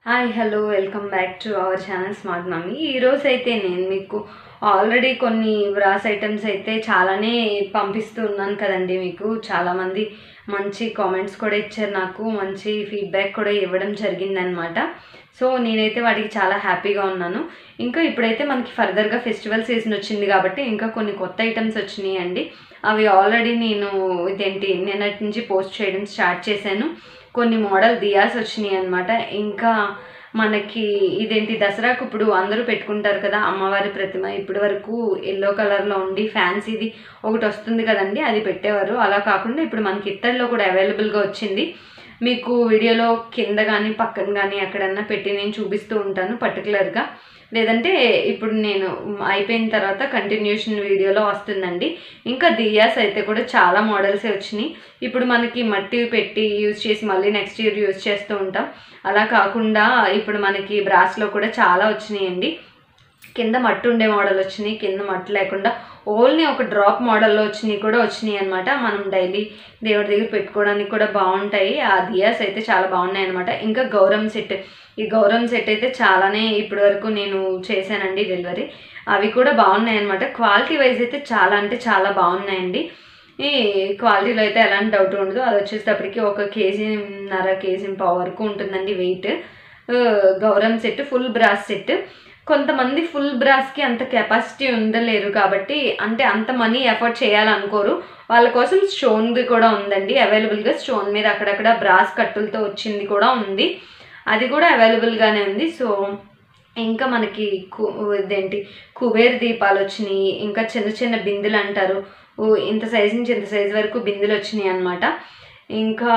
hi hello welcome back to our channel smart mummy ఈరోజు అయితే నేను మీకు ఆల్రెడీ కొన్ని బ్రాస్ ఐటమ్స్ అయితే చాలానే పంపిస్తూ ఉన్నాను కదండి మీకు చాలామంది మంచి కామెంట్స్ కూడా ఇచ్చారు నాకు మంచి ఫీడ్బ్యాక్ కూడా ఇవ్వడం జరిగిందనమాట సో నేనైతే వాటికి చాలా హ్యాపీగా ఉన్నాను ఇంకా ఇప్పుడైతే మనకి ఫర్దర్గా ఫెస్టివల్ సీజన్ వచ్చింది కాబట్టి ఇంకా కొన్ని కొత్త ఐటమ్స్ వచ్చినాయి అండి అవి ఆల్రెడీ నేను ఇదేంటి నిన్నటి నుంచి పోస్ట్ చేయడం స్టార్ట్ చేశాను కొన్ని మోడల్ దియాస్ వచ్చినాయి అనమాట ఇంకా మనకి ఇదేంటి దసరాకు ఇప్పుడు అందరూ పెట్టుకుంటారు కదా అమ్మవారి ప్రతిమ ఇప్పటి వరకు ఎల్లో కలర్లో ఉండి ఫ్యాన్సీది ఒకటి వస్తుంది కదండి అది పెట్టేవారు అలా కాకుండా ఇప్పుడు మనకి ఇత్తడిలో కూడా అవైలబుల్గా వచ్చింది మీకు వీడియోలో కింద కానీ పక్కన కానీ ఎక్కడన్నా పెట్టి నేను చూపిస్తూ ఉంటాను పర్టికులర్గా లేదంటే ఇప్పుడు నేను అయిపోయిన తర్వాత కంటిన్యూషన్ వీడియోలో వస్తుందండి ఇంకా దియాస్ అయితే కూడా చాలా మోడల్సే వచ్చినాయి ఇప్పుడు మనకి మట్టి పెట్టి యూజ్ చేసి మళ్ళీ నెక్స్ట్ ఇయర్ యూజ్ చేస్తూ ఉంటాం అలా కాకుండా ఇప్పుడు మనకి బ్రాస్లో కూడా చాలా వచ్చినాయండి కింద మట్టి ఉండే మోడల్ వచ్చినాయి కింద మట్టి లేకుండా ఓన్లీ ఒక డ్రాప్ మోడల్లో వచ్చినాయి కూడా వచ్చినాయి అనమాట మనం డైలీ దేవుడి దగ్గర పెట్టుకోవడానికి కూడా బాగుంటాయి ఆ దియాస్ అయితే చాలా బాగున్నాయి అనమాట ఇంకా గౌరవం సెట్ ఈ గౌరవం సెట్ అయితే చాలానే ఇప్పటి వరకు నేను చేశానండి డెలివరీ అవి కూడా బాగున్నాయి అనమాట క్వాలిటీ వైజ్ అయితే చాలా అంటే చాలా బాగున్నాయండి ఈ క్వాలిటీలో అయితే ఎలాంటి డౌట్ ఉండదు అది వచ్చేటప్పటికి ఒక కేజీన్నర కేజీ పావు వరకు ఉంటుందండి వెయిట్ గౌరవం సెట్ ఫుల్ బ్రాస్ సెట్ కొంతమంది ఫుల్ బ్రాస్కి అంత కెపాసిటీ ఉండలేరు కాబట్టి అంటే అంత మనీ ఎఫర్ట్ చేయాలనుకోరు వాళ్ళ కోసం స్టోన్ది కూడా ఉందండి అవైలబుల్గా స్టోన్ మీద అక్కడక్కడ బ్రాస్ కట్టులతో వచ్చింది కూడా ఉంది అది కూడా అవైలబుల్గానే ఉంది సో ఇంకా మనకి కు ఇదేంటి కుబేర్ దీపాలు వచ్చినాయి ఇంకా చిన్న చిన్న బిందెలు అంటారు ఓ ఇంత సైజు నుంచి ఇంత సైజు వరకు బిందెలు వచ్చినాయి అనమాట ఇంకా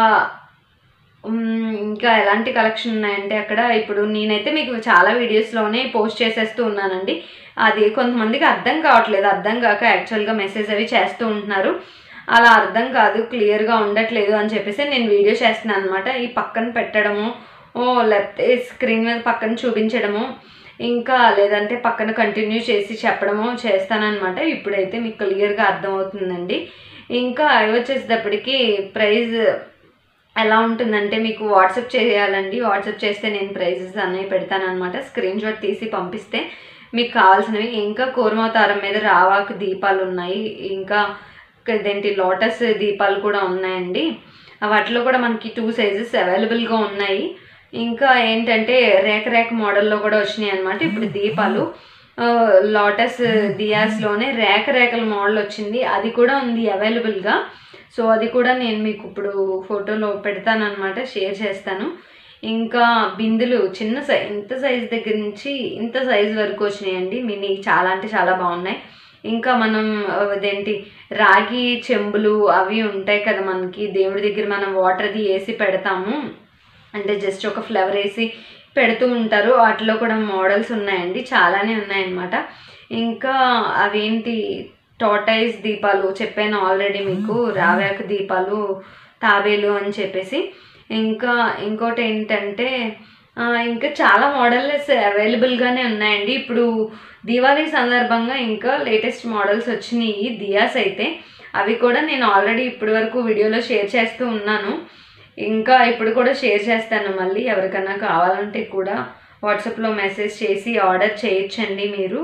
మ్, ఇంకా ఎలాంటి కలెక్షన్ ఉన్నాయంటే అక్కడ ఇప్పుడు నేనైతే మీకు చాలా వీడియోస్లోనే పోస్ట్ చేసేస్తూ ఉన్నానండి అది కొంతమందికి అర్థం కావట్లేదు అర్థం కాక యాక్చువల్గా మెసేజ్ అవి చేస్తూ ఉంటున్నారు అలా అర్థం కాదు క్లియర్గా ఉండట్లేదు అని చెప్పేసి నేను వీడియో చేస్తున్నాను అనమాట ఈ పక్కన పెట్టడము ఓ లేకపోతే స్క్రీన్ మీద పక్కన చూపించడము ఇంకా లేదంటే పక్కన కంటిన్యూ చేసి చెప్పడము చేస్తానన్నమాట ఇప్పుడైతే మీకు క్లియర్గా అర్థమవుతుందండి ఇంకా అవి వచ్చేసేటప్పటికి ప్రైజ్ ఎలా ఉంటుందంటే మీకు వాట్సాప్ చేయాలండి వాట్సాప్ చేస్తే నేను ప్రైజెస్ అనేవి పెడతానమాట స్క్రీన్ షాట్ తీసి పంపిస్తే మీకు కావాల్సినవి ఇంకా కూర్మవతారం మీద రావాకు దీపాలు ఉన్నాయి ఇంకా ఇదేంటి లోటస్ దీపాలు కూడా ఉన్నాయండి వాటిలో కూడా మనకి టూ సైజెస్ అవైలబుల్గా ఉన్నాయి ఇంకా ఏంటంటే రేక రేక మోడల్లో కూడా వచ్చినాయి అనమాట ఇప్పుడు దీపాలు ఆ, లోటస్ దియాస్లోనే రేక రేకల మోడల్ వచ్చింది అది కూడా ఉంది అవైలబుల్గా సో అది కూడా నేను మీకు ఇప్పుడు ఫోటోలో పెడతానమాట షేర్ చేస్తాను ఇంకా బిందులు చిన్న సై ఇంత సైజ్ దగ్గర నుంచి ఇంత సైజ్ వరకు వచ్చినాయండి మినీ చాలా అంటే చాలా బాగున్నాయి ఇంకా మనం ఆ, అదేంటి రాగి చెంబులు అవి ఉంటాయి కదా మనకి దేవుడి దగ్గర మనం వాటర్ది వేసి పెడతాము అంటే జస్ట్ ఒక ఫ్లవర్ వేసి పెడుతూ ఉంటారు వాటిలో కూడా మోడల్స్ ఉన్నాయండి చాలానే ఉన్నాయన్నమాట ఇంకా అవేంటి టోటైజ్ దీపాలు చెప్పాను ఆల్రెడీ మీకు రావ్యాక దీపాలు తాబేలు అని చెప్పేసి ఇంకా ఇంకోటి ఏంటంటే ఆ, ఇంకా చాలా మోడల్స్ అవైలబుల్గానే ఉన్నాయండి ఇప్పుడు దీవాళీ సందర్భంగా ఇంకా లేటెస్ట్ మోడల్స్ వచ్చినాయి దియాస్ అయితే అవి కూడా నేను ఆల్రెడీ ఇప్పటి వరకు వీడియోలో షేర్ చేస్తూ ఉన్నాను ఇంకా ఇప్పుడు కూడా షేర్ చేస్తాను మళ్ళీ ఎవరికైనా కావాలంటే కూడా వాట్సాప్లో మెసేజ్ చేసి ఆర్డర్ చేయొచ్చండి మీరు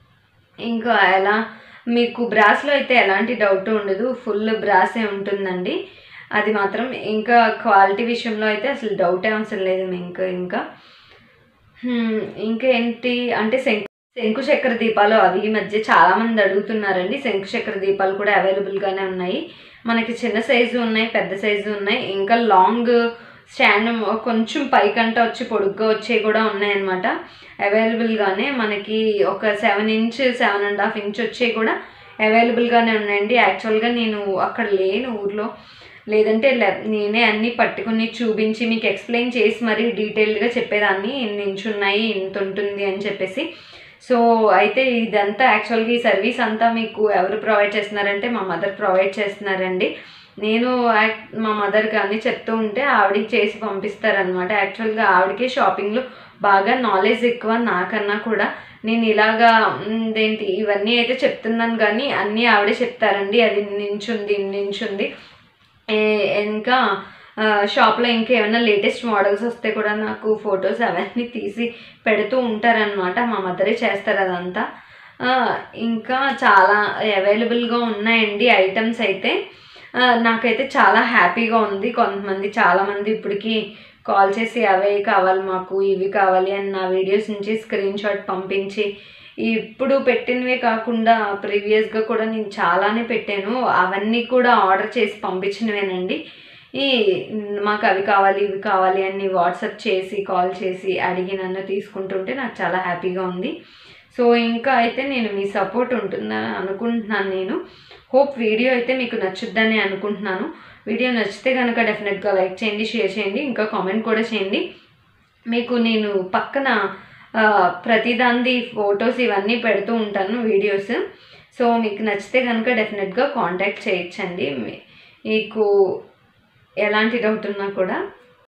ఇంకా ఎలా మీకు బ్రాస్లో అయితే ఎలాంటి డౌట్ ఉండదు ఫుల్ బ్రాసే ఉంటుందండి అది మాత్రం ఇంకా క్వాలిటీ విషయంలో అయితే అసలు డౌటే అవసరం లేదు ఇంకా ఇంకా హ్మ్, ఇంకా ఏంటి అంటే శంకు శంకు చక్ర దీపాలు అవి ఈ మధ్య చాలా మంది అడుగుతున్నారండి శంకు చక్ర దీపాలు కూడా అవైలబుల్గానే ఉన్నాయి మనకి చిన్న సైజు ఉన్నాయి పెద్ద సైజు ఉన్నాయి ఇంకా లాంగ్ స్టాండ్ కొంచెం పైకంట వచ్చి పొడుగ్గా వచ్చేవి కూడా ఉన్నాయన్నమాట అవైలబుల్గానే మనకి ఒక seven inch seven and half inch వచ్చేవి కూడా అవైలబుల్గానే ఉన్నాయండి యాక్చువల్గా నేను అక్కడ లేను ఊర్లో లేదంటే లే- నేనే అన్నీ పట్టుకుని చూపించి మీకు ఎక్స్ప్లెయిన్ చేసి మరీ డీటెయిల్డ్గా చెప్పేదాన్ని ఇన్ని ఇంచు ఉన్నాయి ఇంత ఉంటుంది అని చెప్పేసి సో అయితే ఇదంతా యాక్చువల్గా ఈ సర్వీస్ అంతా మీకు ఎవరు ప్రొవైడ్ చేస్తున్నారంటే మా మదర్ ప్రొవైడ్ చేస్తున్నారండి నేను యాక్- మా మదర్ కానీ చెప్తూ ఉంటే ఆవిడకి చేసి పంపిస్తారనమాట యాక్చువల్గా ఆవిడకి షాపింగ్లో బాగా నాలెడ్జ్ ఎక్కువ నాకన్నా కూడా నేను ఇలాగా మ్, ఇదేంటి ఇవన్నీ అయితే చెప్తున్నాను కానీ అన్నీ ఆవిడే చెప్తారండి అది నించుంది నించుంది ఏ- ఇంకా షాప్లో ఇంకేమైనా లేటెస్ట్ మోడల్స్ వస్తే కూడా నాకు ఫొటోస్ అవన్నీ తీసి పెడుతూ ఉంటారనమాట మా మదరే చేస్తారు అదంతా ఆ, ఇంకా చాలా అవైలబుల్గా ఉన్నాయండి ఐటమ్స్ అయితే ఆ, నాకైతే చాలా హ్యాపీగా ఉంది కొంతమంది చాలామంది ఇప్పటికి కాల్ చేసి అవే కావాలి మాకు ఇవి కావాలి అని నా వీడియోస్ నుంచి స్క్రీన్ షాట్ పంపించి ఇప్పుడు పెట్టినవే కాకుండా ప్రీవియస్గా కూడా నేను చాలానే పెట్టాను అవన్నీ కూడా ఆర్డర్ చేసి పంపించినవేనండి ఈ మాకు అవి కావాలి ఇవి కావాలి అని వాట్సాప్ చేసి కాల్ చేసి అడిగి నన్ను తీసుకుంటుంటే నాకు చాలా హ్యాపీగా ఉంది సో ఇంకా అయితే నేను మీ సపోర్ట్ ఉంటుందని అనుకుంటున్నాను నేను హోప్ వీడియో అయితే మీకు నచ్చుద్దని అనుకుంటున్నాను వీడియో నచ్చితే కనుక డెఫినెట్గా లైక్ చేయండి షేర్ చేయండి ఇంకా కామెంట్ కూడా చేయండి మీకు నేను పక్కన ఆ, ప్రతిదాంది ఫొటోస్ ఇవన్నీ పెడుతూ ఉంటాను వీడియోస్ సో మీకు నచ్చితే కనుక డెఫినెట్గా కాంటాక్ట్ చేయొచ్చండి మీ- మీకు ఎలాంటి డౌట్ ఉన్నా కూడా